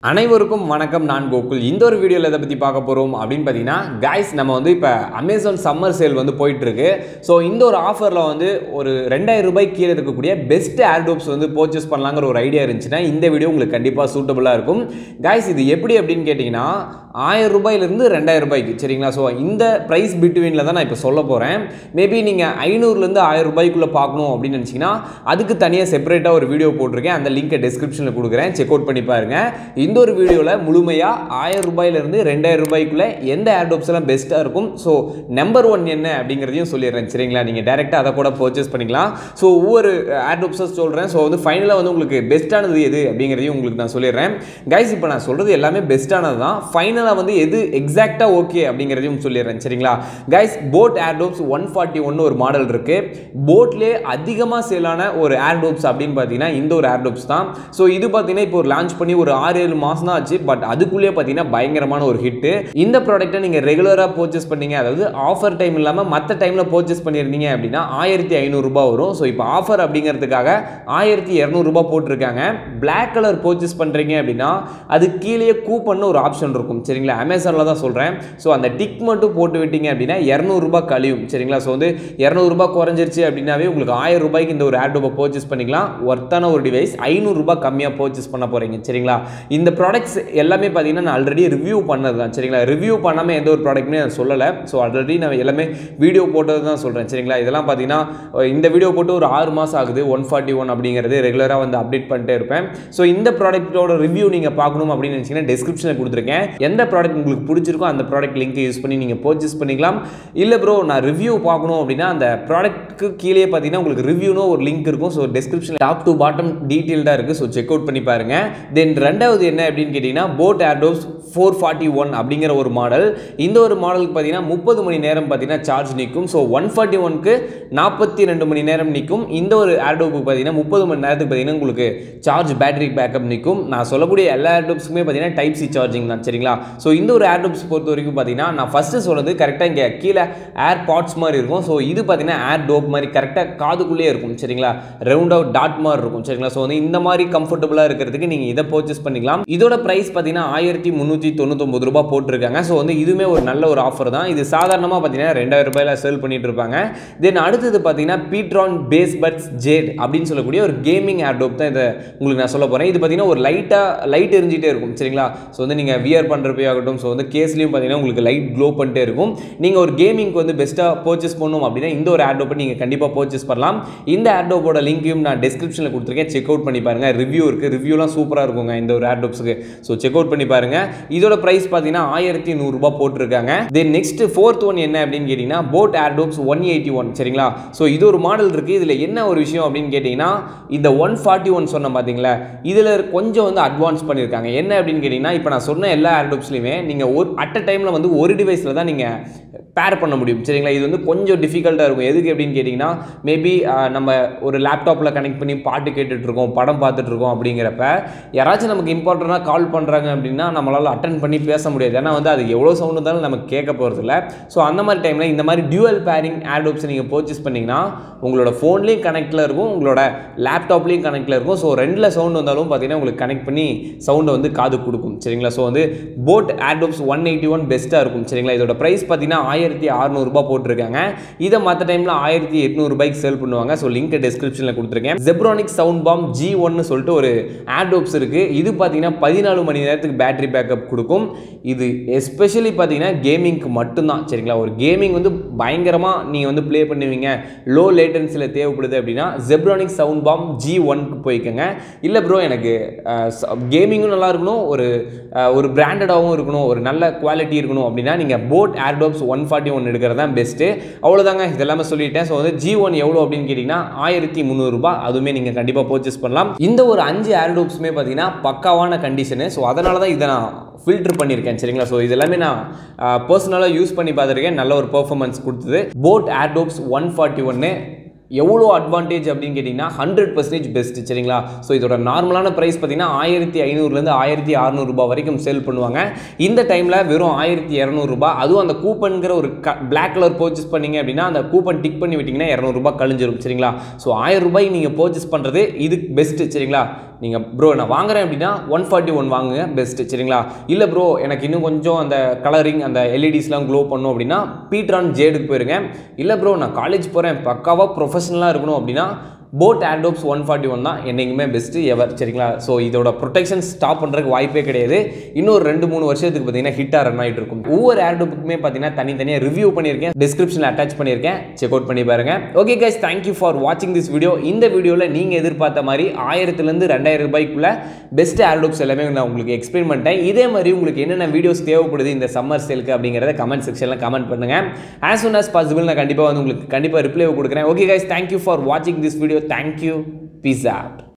அனைவருக்கும் வணக்கம் நான் கோகுல் இந்த ஒரு வீடியோவில் எதை பற்றி பார்க்க போகிறோம் அப்படின்னு பார்த்தீங்கன்னா கைஸ் நம்ம வந்து இப்போ அமேசான் சம்மர் சேல் வந்து போயிட்டுருக்கு ஸோ இந்த ஒரு ஆஃபரில் வந்து ஒரு ரெண்டாயிரம் ரூபாய் கீழே இருக்கக்கூடிய பெஸ்ட் ஏர்டோப்ஸ் வந்து பர்ச்சேஸ் பண்ணலாங்கிற ஒரு ஐடியா இருந்துச்சுன்னா இந்த வீடியோ உங்களுக்கு கண்டிப்பாக சூட்டபுளாக இருக்கும் கைஸ் இது எப்படி அப்படின்னு கேட்டிங்கன்னா ஆயிரம் ரூபாயிலிருந்து ரெண்டாயிரம் ரூபாய்க்கு சரிங்களா ஸோ இந்த ப்ரைஸ் பிட்வீனில் தான் நான் இப்போ சொல்ல போகிறேன் மேபி நீங்கள் ஐநூறுலேருந்து ஆயிரம் ரூபாய்க்குள்ளே பார்க்கணும் அப்படின்னு நினச்சிங்கன்னா அதுக்கு தனியாக செப்பரேட்டாக ஒரு வீடியோ போட்டிருக்கேன் அந்த லிங்கை டிஸ்கிரிப்ஷனில் கொடுக்குறேன் செக் அவுட் பண்ணி பாருங்க இந்த ஒரு வீடியோவில் முழுமையாக ஆயிரம் ரூபாயிலிருந்து ரெண்டாயிரம் ரூபாய்க்குள்ளே எந்த ஏர்டோப்ஸ் எல்லாம் பெஸ்ட்டாக இருக்கும் ஸோ நம்பர் ஒன் என்ன அப்படிங்கிறதையும் சொல்லிடுறேன் சரிங்களா நீங்கள் டேரெக்டாக அதை கூட பர்ச்சேஸ் பண்ணிக்கலாம் ஸோ ஒவ்வொரு ஏர்டோப்ஸாக சொல்கிறேன் ஸோ வந்து ஃபைனலாக வந்து உங்களுக்கு பெஸ்ட்டானது எது அப்படிங்கிறதையும் உங்களுக்கு நான் சொல்லிடுறேன் கைஸ் இப்போ நான் சொல்கிறது எல்லாமே பெஸ்ட்டானது தான் ஃபைனலாக வந்து எது எக்ஸாக்டாக ஓகே அப்படிங்கிறதையும் சொல்லிடுறேன் சரிங்களா guys boAt Airdopes one forty ஒன்று ஒரு மாடல் இருக்குது போட்லேயே அதிகமாக சேலான ஒரு ஏர்டோப்ஸ் அப்படின்னு பார்த்தீங்கன்னா இந்த ஒரு ஏர்டோப்ஸ் தான் ஸோ இது பார்த்தீங்கன்னா இப்போ ஒரு லான்ச் பண்ணி ஒரு ஆறு ஏழு மாதம் தான் ஆச்சு பட் அதுக்குள்ளேயே பார்த்தீங்கன்னா பயங்கரமான ஒரு ஹிட்டு இந்த ப்ராடக்ட்டை நீங்கள் ரெகுலராக பர்ச்சேஸ் பண்ணீங்க அதாவது ஆஃபர் டைம் இல்லாமல் மற்ற டைமில் பர்ச்சேஸ் பண்ணியிருந்தீங்க அப்படின்னா ஆயிரத்தி ஐநூறுரூபா வரும் ஸோ இப்போ ஆஃபர் அப்படிங்கிறதுக்காக ஆயிரத்தி இரநூறுபா போட்டிருக்காங்க Black கலர் பர்ச்சேஸ் பண்ணுறீங்க அப்படின்னா அது கீழே கூப்பன்னு ஒரு ஆப்ஷன் இருக்கும் சரிங்களா அமேசானில் தான் சொல்கிறேன் ஸோ அந்த டிக் மட்டும் போட்டு விட்டீங்க அப்படின்னா இரநூறுபா கழியும் சரிங்களா ஸோ வந்து இரநூறுபா குறைஞ்சிருச்சு அப்படின்னாவே உங்களுக்கு ஆயிரம் ரூபாய்க்கு இந்த ஒரு ஏர்டோப்பை பர்ச்சேஸ் பண்ணிக்கலாம் ஒர்த்தான ஒரு டிவைஸ் ஐநூறுரூபா கம்மியாக பர்ச்சேஸ் பண்ண போகிறீங்க சரிங்களா இந்த ப்ராடக்ட்ஸ் எல்லாமே பார்த்தீங்கன்னா நான் ஆல்ரெடி ரிவ்யூ பண்ணது தான் சரிங்களா ரிவ்யூ பண்ணாமல் எந்த ஒரு ப்ராடக்ட்டுமே நான் சொல்லலை ஸோ ஆல்ரெடி நான் எல்லாமே வீடியோ போட்டது தான் சொல்கிறேன் சரிங்களா இதெல்லாம் பார்த்தீங்கன்னா அஹ் இந்த வீடியோ போட்டு ஒரு ஆறு மாதம் ஆகுது ஒன் ஃபார்ட்டி ஒன் அப்படிங்கிறது ரெகுலராக வந்து அப்டேட் பண்ணிட்டே இருப்பேன் ஸோ இந்த ப்ராடக்ட்டோட ரிவ்யூ நீங்கள் பார்க்கணும் அப்படின்னு நினச்சிங்கன்னா டிஸ்கிரிப்ஷனில் கொடுத்துருக்கேன் எந்த ப்ராடக்ட் உங்களுக்கு பிடிச்சிருக்கோ அந்த ப்ராடக்ட் லிங்க் யூஸ் பண்ணி நீங்கள் பர்ச்சேஸ் பண்ணிக்கலாம் இல்லை ப்ரோ நான் ரிவ்யூ பார்க்கணும் அப்படின்னா அந்த ப்ராடக்ட்டுக்கு கீழே பார்த்தீங்கன்னா உங்களுக்கு ரிவ்யூனோ ஒரு லிங்க் இருக்கும் so description top to bottom டீட்டெயில்டாக இருக்குது ஸோ செக் அவுட் பண்ணி பாருங்க தென் ரெண்டாவது என்ன அப்படின்னு கேட்டிங்கன்னா boAt Airdopes four forty one அப்படிங்கிற ஒரு மாடல் இந்த ஒரு மாடலுக்கு பார்த்தீங்கன்னா முப்பது மணி நேரம் பார்த்தீங்கன்னா சார்ஜ் நிற்கும் ஸோ ஒன் ஃபார்ட்டி ஒனுக்கு நாற்பத்தி ரெண்டு மணி நேரம் நிற்கும் இந்த ஒரு ஏர்டோப்புக்கு பார்த்தீங்கன்னா முப்பது மணி நேரத்துக்கு பார்த்தீங்கன்னா உங்களுக்கு சார்ஜ் பேட்டரி பேக்கப் நிற்கும் நான் சொல்லக்கூடிய எல்லா ஏர்டோப்ஸுக்குமே பார்த்தீங்கன்னா டைப் சி சார்ஜிங் தான் சரிங்களா ஸோ இந்த ஒரு ஏர்டோப்ஸ் பொறுத்த வரைக்கும் பார்த்தீங்கன்னா நான் ஃபஸ்ட்டு சொல்கிறது கரெக்டாக இங்கே கீழே ஏர் பாட்ஸ் மாதிரி இருக்கும் ஸோ இது பார்த்தீங்கன்னா ஏர் டோப் மாதிரி கரெக்டாக காதுக்குள்ளேயே இருக்கும் சரிங்களா ரவுண்ட் அவுட் டாட் மாதிரி இருக்கும் சரிங்களா ஸோ வந்து இந்த மாதிரி கம்ஃபர்டபுளாக இருக்கிறதுக்கு நீங்கள் இதை பர்ச்சேஸ் பண்ணிக்கலாம் இதோட ப்ரைஸ் பார்த்தீங்கன்னா ஆயிரத்தி முந்நூற்றி தொண்ணூத்தொம்பது ரூபாய் போட்டிருக்காங்க ஸோ வந்து இதுவுமே ஒரு நல்ல ஒரு ஆஃபர் தான் இது சாதாரணமாக பார்த்தீங்கன்னா ரெண்டாயிரம் ரூபாயில சேல் பண்ணிட்டு இருப்பாங்க தென் அடுத்தது பார்த்தீங்கன்னா பீட்ரான் பேஸ் பட்ஸ் ஜேட் அப்படின்னு சொல்லக்கூடிய ஒரு கேமிங் ஏர்டோப் தான் இதை உங்களுக்கு நான் சொல்ல போகிறேன் இது பார்த்தீங்கன்னா ஒரு லைட்டாக லைட் எரிஞ்சிட்டே இருக்கும் சரிங்களா ஸோ வந்து நீங்கள் வியர் பண்ணுறப்பே ஆகட்டும் ஸோ வந்து கேஸ்லையும் பார்த்தீங்கன்னா உங்களுக்கு லைட் க்ளோ பண்ணிட்டே இருக்கும் நீங்கள் ஒரு கேமிங்க்கு வந்து பெஸ்ட்டாக பர்ச்சேஸ் பண்ணணும் அப்படின்னா இந்த ஒரு ஏர்டோப்பை நீங்கள் கண்டிப்பாக பர்ச்சேஸ் பண்ணலாம் இந்த ஏர்டோப்போட லிங்க்கையும் நான் டிஸ்கிரிப்ஷனில் கொடுத்துருக்கேன் செக் அவுட் பண்ணி பாருங்கள் ரிவ்யூ இருக்குது ரிவ்யூலாம் சூப்பராக இருக்குங்க இந்த ஒரு ஏர்டோப்ஸுக்கு ஸோ செக் அவுட் பண்ணி பாருங்கள் இதோட ப்ரைஸ் பார்த்தீங்கன்னா ஆயிரத்தி நூறுரூபா போட்டிருக்காங்க தென் நெக்ஸ்ட் ஃபோர்த் ஒன் என்ன அப்படின்னு கேட்டிங்கன்னா boAt Airdopes one eighty one சரிங்களா ஸோ இது ஒரு மாடல் இருக்குது இதில் என்ன ஒரு விஷயம் அப்படின்னு கேட்டிங்கன்னா இந்த ஒன் ஃபார்ட்டி ஒன் சொன்ன பார்த்தீங்களா இதில் கொஞ்சம் வந்து அட்வான்ஸ் பண்ணியிருக்காங்க என்ன அப்படின்னு கேட்டிங்கன்னா இப்போ நான் சொன்ன எல்லா ஏர்டோப்ஸ்லையுமே நீங்கள் ஒரு அட் அ டைமில் வந்து ஒரு டிவைஸில் தான் நீங்கள் பேர் பண்ண முடியும் சரிங்களா இது வந்து கொஞ்சம் டிஃபிகல்ட்டாக இருக்கும் எதுக்கு அப்படின்னு கேட்டிங்கன்னா மேபி நம்ம ஒரு லேப்டாப்பில் கனெக்ட் பண்ணி பாட்டு கேட்டுட்ருக்கோம் படம் பார்த்துட்ருக்கோம் அப்படிங்கிறப்ப யாராச்சும் நமக்கு இம்பார்ட்டண்ட்டாக கால் பண்ணுறாங்க அப்படின்னா நம்மளால் அட்டன் பண்ணி பேச முடியாது ஏன்னா வந்து அது எவ்வளோ சவுண்ட் இருந்தாலும் நமக்கு கேட்க போகிறதில்ல ஸோ அந்த மாதிரி டைமில் இந்த மாதிரி டியூவல் பேரிங் ஏர்டோப்ஸ் நீங்கள் பர்ச்சேஸ் பண்ணிங்கன்னா உங்களோட ஃபோன்லேயும் கனெக்டில் இருக்கும் உங்களோட லேப்டாப்லேயும் கனெக்டில் இருக்கும் ஸோ ரெண்டில் சவுண்ட் வந்தாலும் பார்த்தீங்கன்னா உங்களுக்கு கனெக்ட் பண்ணி சவுண்டை வந்து காது கொடுக்கும் சரிங்களா ஸோ வந்து boAt Airdopes one eighty one பெஸ்ட்டாக இருக்கும் சரிங்களா இதோட ப்ரைஸ் பார்த்தீங்கன்னா ஆயிரத்தி அறநூறுபா போட்டிருக்காங்க இதை மற்ற டைமில் ஆயிரத்தி எட்நூறுபாய்க்கு சேல் பண்ணுவாங்க ஸோ லிங்க் டிஸ்கிரிப்ஷனில் கொடுத்துருக்கேன் ஜெப்ரானிக் சவுண்ட் பாம் ஜி ஒன்னு சொல்லிட்டு ஒரு ஏர்டோப்ஸ் இருக்குது இது பார்த்தீங்கன்னா பதினாலு மணி நேரத்துக்கு பேட்டரி பேக்கப் கொடுக்கும் இது எஸ்பெஷலி பார்த்தீங்கன்னா கேமிங்க்கு மட்டும்தான் சரிங்களா ஒரு கேமிங் வந்து பயங்கரமாக நீங்கள் வந்து ப்ளே பண்ணுவீங்க லோ லேட்டன்சியில் தேவைப்படுது அப்படின்னா ஜெப்ரானிக் சவுண்ட் பாம் ஜி ஒன்க்கு போய்க்கோங்க இல்லை ப்ரோ எனக்கு கேமிங்கும் நல்லா இருக்கணும் ஒரு அஹ், ஒரு பிராண்டடாகவும் இருக்கணும் ஒரு நல்ல குவாலிட்டி இருக்கணும் அப்படின்னா நீங்கள் boAt Airdopes one forty one எடுக்கிறது தான் பெஸ்ட்டு அவ்வளோதாங்க இதெல்லாமே சொல்லிட்டேன் ஸோ வந்து ஜி ஒன் எவ்வளோ அப்படின்னு கேட்டிங்கன்னா ஆயிரத்தி முந்நூறுரூபா அதுவுமே நீங்கள் கண்டிப்பாக பர்ச்சேஸ் பண்ணலாம் இந்த ஒரு அஞ்சு ஏர்டோப்ஸுமே பார்த்தீங்கன்னா பக்காவான கண்டிஷனு ஸோ அதனால தான் இதை நான் ஃபில்டர் பண்ணியிருக்கேன் சரிங்களா ஸோ இது எல்லாமே நான் பர்சனலாக யூஸ் பண்ணி பார்த்துருக்கேன் நல்ல ஒரு பெர்ஃபார்மன்ஸ் கொடுத்தது போட் ஏர்டோப்ஸ் ஒன் ஃபார்ட்டி ஒன்று எவ்வளோ அட்வான்டேஜ் அப்படின்னு கேட்டிங்கன்னா ஹண்ட்ரட் பர்சன்டேஜ் பெஸ்ட் சரிங்களா ஸோ இதோட நார்மலான ப்ரைஸ் பார்த்தீங்கன்னா ஆயிரத்தி ஐநூறுலேருந்து ஆயிரத்தி அறநூறுபா வரைக்கும் சேல் பண்ணுவாங்க இந்த டைமில் வெறும் ஆயிரத்தி இரநூறுபா அதுவும் அந்த கூப்பன்கிற ஒரு க பிளாக் கலர் பர்ச்சேஸ் பண்ணீங்க அப்படின்னா அந்த கூப்பன் டிக் பண்ணி விட்டிங்கன்னா இரநூறுபா கழிஞ்சிரும் சரிங்களா ஸோ ஆயிரம் ரூபாய்க்கு நீங்கள் பர்ச்சேஸ் பண்ணுறது இது பெஸ்ட்டு சரிங்களா நீங்கள் ப்ரோ நான் வாங்குறேன் அப்படின்னா ஒன் ஃபார்ட்டி ஒன் வாங்குங்க பெஸ்ட்டு சரிங்களா இல்லை ப்ரோ எனக்கு இன்னும் கொஞ்சம் அந்த கலரிங் அந்த எல்இடிஸ்லாம் க்ளோ பண்ணும் அப்படின்னா பீட்ரான் ஜேடுக்கு போயிருங்க இல்லை ப்ரோ நான் காலேஜ் போகிறேன் பக்காவாக ப்ரொஃபஷனலாக இருக்கணும் அப்படின்னா boAt Airdopes one forty one தான் என்றைக்குமே பெஸ்ட்டு எவர் சரிங்களா ஸோ இதோட ப்ரொடெக்ஷன் ஸ்டாப் பண்ணுறதுக்கு வாய்ப்பே கிடையாது இன்னொரு ரெண்டு மூணு வருஷத்துக்கு பார்த்தீங்கன்னா ஹிட்டாக ரன் ஆகிட்டு இருக்கும் ஒவ்வொரு ஏர்டோப்புக்குமே பார்த்தீங்கன்னா தனித்தனியாக ரிவ்யூ பண்ணியிருக்கேன் டிஸ்கிரிப்ஷனில் அட்டாச் பண்ணியிருக்கேன் செக் அவுட் பண்ணி பாருங்க ஓகே கைஸ் தேங்க்யூ ஃபார் வாட்சிங் திஸ் வீடியோ இந்த வீடியோவில் நீங்கள் எதிர்பார்த்த மாதிரி ஆயிரத்துலேருந்து ரெண்டாயிரம் ரூபாய்க்குள்ள பெஸ்ட் ஏர்டோப்ஸ் எல்லாமே நான் உங்களுக்கு எக்ஸ்பிளைன் பண்ணிட்டேன் இதே மாதிரி உங்களுக்கு என்னென்ன வீடியோஸ் தேவைப்படுது இந்த சம்மர் சேலுக்கு அப்படிங்கிறத கமெண்ட் செக்ஷனில் கமெண்ட் பண்ணுங்கள் ஆஸ் soon as possible நான் கண்டிப்பாக வந்து உங்களுக்கு கண்டிப்பாக ரிப்ளை கொடுக்குறேன் ஓகே கைஸ் தேங்க்யூ ஃபார் வாட்சிங் this video thank you peace app